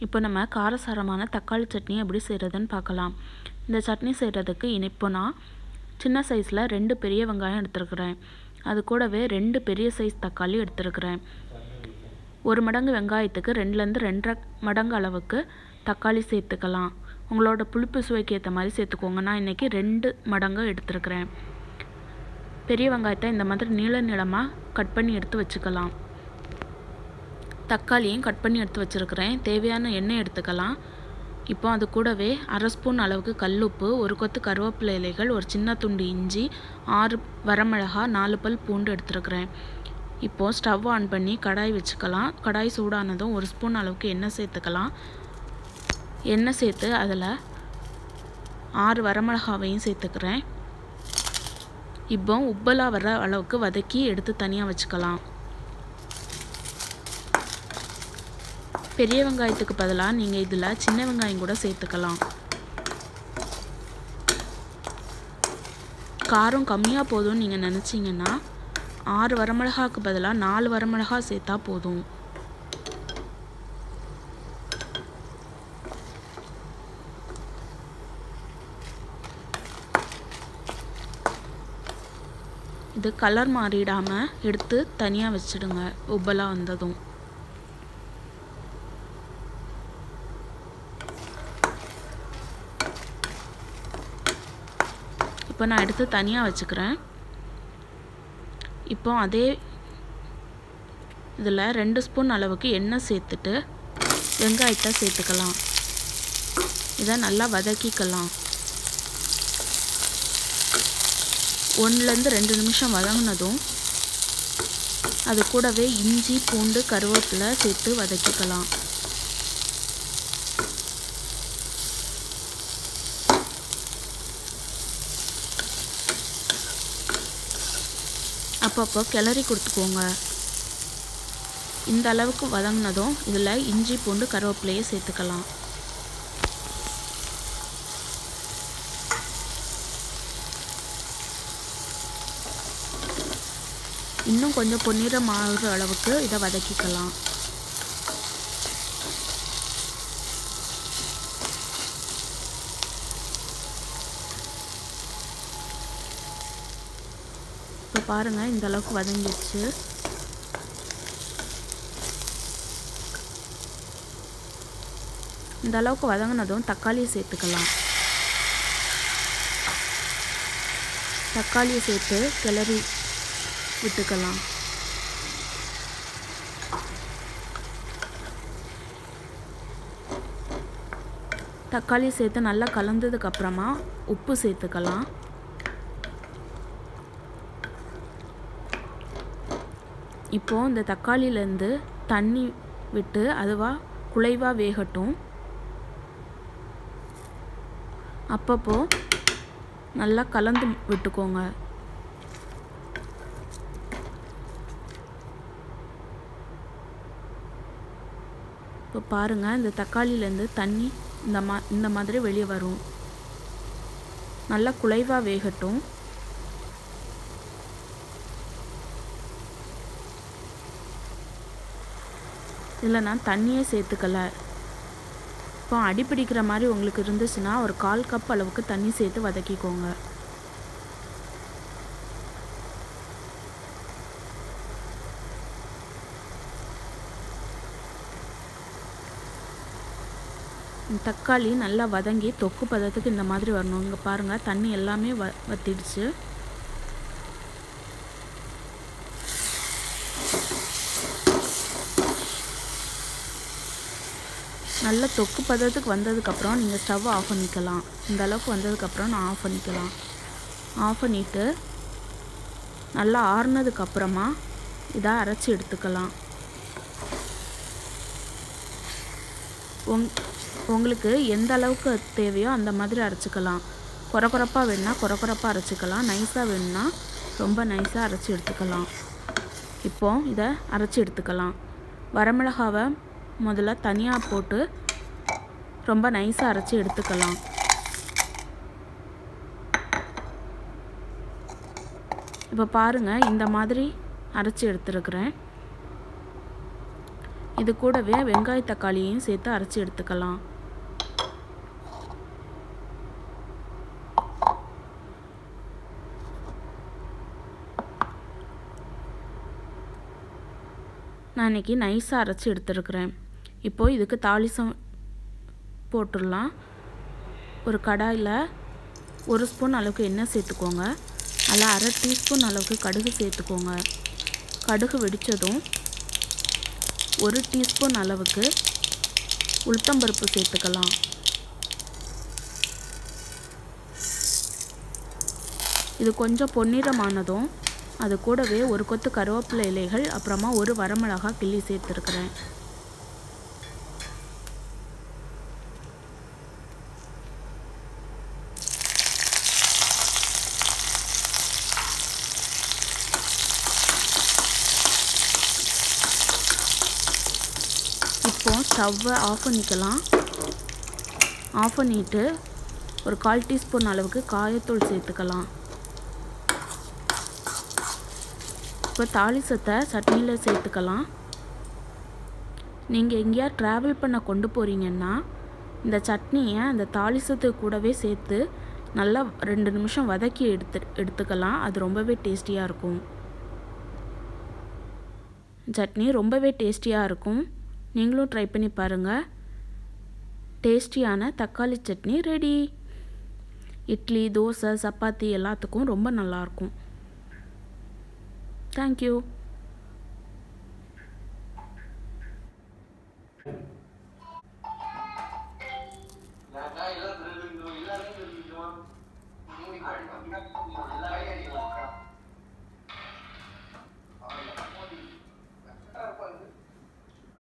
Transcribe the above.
இப்போ நம்ம காரசாரமான தக்காளி சட்னி எப்படி செய்கிறதுன்னு பார்க்கலாம் இந்த சட்னி செய்கிறதுக்கு இப்போ நான் சின்ன சைஸில் ரெண்டு பெரிய வெங்காயம் எடுத்துருக்குறேன் அது கூடவே ரெண்டு பெரிய சைஸ் தக்காளி எடுத்துருக்குறேன் ஒரு மடங்கு வெங்காயத்துக்கு ரெண்டுலேருந்து ரெண்டரை மடங்கு அளவுக்கு தக்காளி சேர்த்துக்கலாம் உங்களோட புளிப்பு சுவைக்கு ஏற்ற மாதிரி சேர்த்துக்கோங்க நான் இன்றைக்கி ரெண்டு மடங்கு எடுத்துருக்குறேன் பெரிய வெங்காயத்தை இந்த மாதிரி நீள நீளமாக கட் பண்ணி எடுத்து வச்சுக்கலாம் தக்காளியும் கட் பண்ணி எடுத்து வச்சுருக்கிறேன் தேவையான எண்ணெய் எடுத்துக்கலாம் இப்போ அது கூடவே அரை ஸ்பூன் அளவுக்கு கல்லுப்பு ஒரு கொத்து கருவேப்பிலை இலைகள் ஒரு சின்ன துண்டு இஞ்சி ஆறு வரமிளகா நாலு பல் பூண்டு எடுத்துருக்கிறேன் இப்போது ஸ்டவ் ஆன் பண்ணி கடாய் வச்சுக்கலாம் கடாய் சூடானதும் ஒரு ஸ்பூன் அளவுக்கு எண்ணெய் சேர்த்துக்கலாம் எண்ணெய் சேர்த்து அதில் ஆறு வரமிளகாவையும் சேர்த்துக்கிறேன் இப்போ உப்பலாக வர அளவுக்கு வதக்கி எடுத்து தனியாக வச்சுக்கலாம் பெரிய வெங்காயத்துக்கு பதிலாக நீங்கள் இதில் சின்ன வெங்காயம் கூட சேர்த்துக்கலாம் காரம் கம்மியாக போதும்னு நீங்கள் நினச்சிங்கன்னா ஆறு வரமிளகாவுக்கு பதிலாக நாலு வரமிளகா சேர்த்தா போதும் இது கலர் மாறிடாமல் எடுத்து தனியாக வச்சுடுங்க உப்பலாக வந்ததும் இப்போ நான் எடுத்து தனியாக வச்சுக்கிறேன் இப்போ அதே இதில் ரெண்டு ஸ்பூன் அளவுக்கு எண்ணெய் சேர்த்துட்டு வெங்காயத்தை சேர்த்துக்கலாம் இதை நல்லா வதக்கிக்கலாம் ஒன்றுலேருந்து ரெண்டு நிமிஷம் வதங்கினதும் அது கூடவே இஞ்சி பூண்டு கருவேப்பிலை சேர்த்து வதக்கிக்கலாம் அப்பப்போ கிளறி கொடுத்துக்கோங்க இந்த அளவுக்கு வதங்கினதும் இதில் இஞ்சி பூண்டு கருவேப்பிலையை சேர்த்துக்கலாம் இன்னும் கொஞ்சம் பொன்னிறம் ஆகிற அளவுக்கு இதை வதக்கிக்கலாம் இப்போ பாருங்கள் இந்த அளவுக்கு வதங்கிடுச்சு இந்த அளவுக்கு வதங்கினதும் தக்காளியை சேர்த்துக்கலாம் தக்காளியை சேர்த்து கிளறி விட்டுக்கலாம் தக்காளி சேர்த்து நல்லா கலந்ததுக்கப்புறமா உப்பு சேர்த்துக்கலாம் இப்போது இந்த தக்காளியிலேருந்து தண்ணி விட்டு அதுவாக குலைவாக வேகட்டும் அப்பப்போ நல்லா கலந்து விட்டுக்கோங்க இப்போ பாருங்கள் இந்த தக்காளியிலேருந்து தண்ணி இந்த மா இந்த மாதிரி வெளியே வரும் நல்லா குலைவாக வேகட்டும் இதில் நான் தண்ணியே சேர்த்துக்கல இப்போ அடி பிடிக்கிற மாதிரி உங்களுக்கு இருந்துச்சுன்னா ஒரு கால் கப் அளவுக்கு தண்ணி சேர்த்து வதக்கிக்கோங்க தக்காளி நல்லா வதங்கி தொக்கு பதத்துக்கு இந்த மாதிரி வரணும் இங்கே பாருங்கள் தண்ணி எல்லாமே வ வத்திடுச்சு நல்ல தொக்கு பதத்துக்கு வந்ததுக்கப்புறம் நீங்கள் ஸ்டவ் ஆஃப் பண்ணிக்கலாம் இந்த அளவுக்கு வந்ததுக்கப்புறம் நான் ஆஃப் பண்ணிக்கலாம் ஆஃப் பண்ணிவிட்டு நல்லா ஆறுனதுக்கப்புறமா இதை அரைச்சி எடுத்துக்கலாம் உங் உங்களுக்கு எந்த அளவுக்கு தேவையோ அந்த மாதிரி அரைச்சிக்கலாம் குறை குறைப்பாக வேணுன்னா குறை குறைப்பாக அரைச்சிக்கலாம் நைஸாக வேணுன்னா ரொம்ப நைஸாக அரைச்சி எடுத்துக்கலாம் இப்போது இதை அரைச்சி எடுத்துக்கலாம் வரமிளகாவை முதல்ல தனியாக போட்டு ரொம்ப நைஸாக அரைச்சி எடுத்துக்கலாம் இப்போ பாருங்கள் இந்த மாதிரி அரைச்சி எடுத்துருக்குறேன் இது கூடவே வெங்காய தக்காளியையும் சேர்த்து அரைச்சி எடுத்துக்கலாம் நான் இன்றைக்கி நைஸாக அரைச்சி எடுத்துருக்கிறேன் இப்போது இதுக்கு தாளிசம் போட்டுடலாம் ஒரு கடாயில் ஒரு ஸ்பூன் அளவுக்கு எண்ணெய் சேர்த்துக்கோங்க அதில் அரை டீஸ்பூன் அளவுக்கு கடுகு சேர்த்துக்கோங்க கடுகு வெடித்ததும் ஒரு டீஸ்பூன் அளவுக்கு உளுத்தம்பருப்பு சேர்த்துக்கலாம் இது கொஞ்சம் பொன்னிறமானதும் அது கூடவே ஒரு கொத்து கருவேப்பிலை இலைகள் அப்புறமா ஒரு வரமிளகா கிள்ளி சேர்த்துருக்குறேன் இப்போ ஸ்டவ்வை ஆஃப் பண்ணிக்கலாம் ஆஃப் பண்ணிவிட்டு ஒரு கால் டீஸ்பூன் அளவுக்கு காயத்தூள் சேர்த்துக்கலாம் இப்போ தாளிசத்தை சட்னியில் சேர்த்துக்கலாம் நீங்கள் எங்கேயா ட்ராவல் பண்ண கொண்டு போகிறீங்கன்னா இந்த சட்னியை அந்த தாளிசத்து கூடவே சேர்த்து நல்லா ரெண்டு நிமிஷம் வதக்கி எடுத்து எடுத்துக்கலாம் அது ரொம்பவே டேஸ்டியாக இருக்கும் சட்னி ரொம்பவே டேஸ்டியாக இருக்கும் நீங்களும் ட்ரை பண்ணி பாருங்கள் டேஸ்டியான தக்காளி சட்னி ரெடி இட்லி தோசை சப்பாத்தி எல்லாத்துக்கும் ரொம்ப நல்லாயிருக்கும் தேங்க்யூ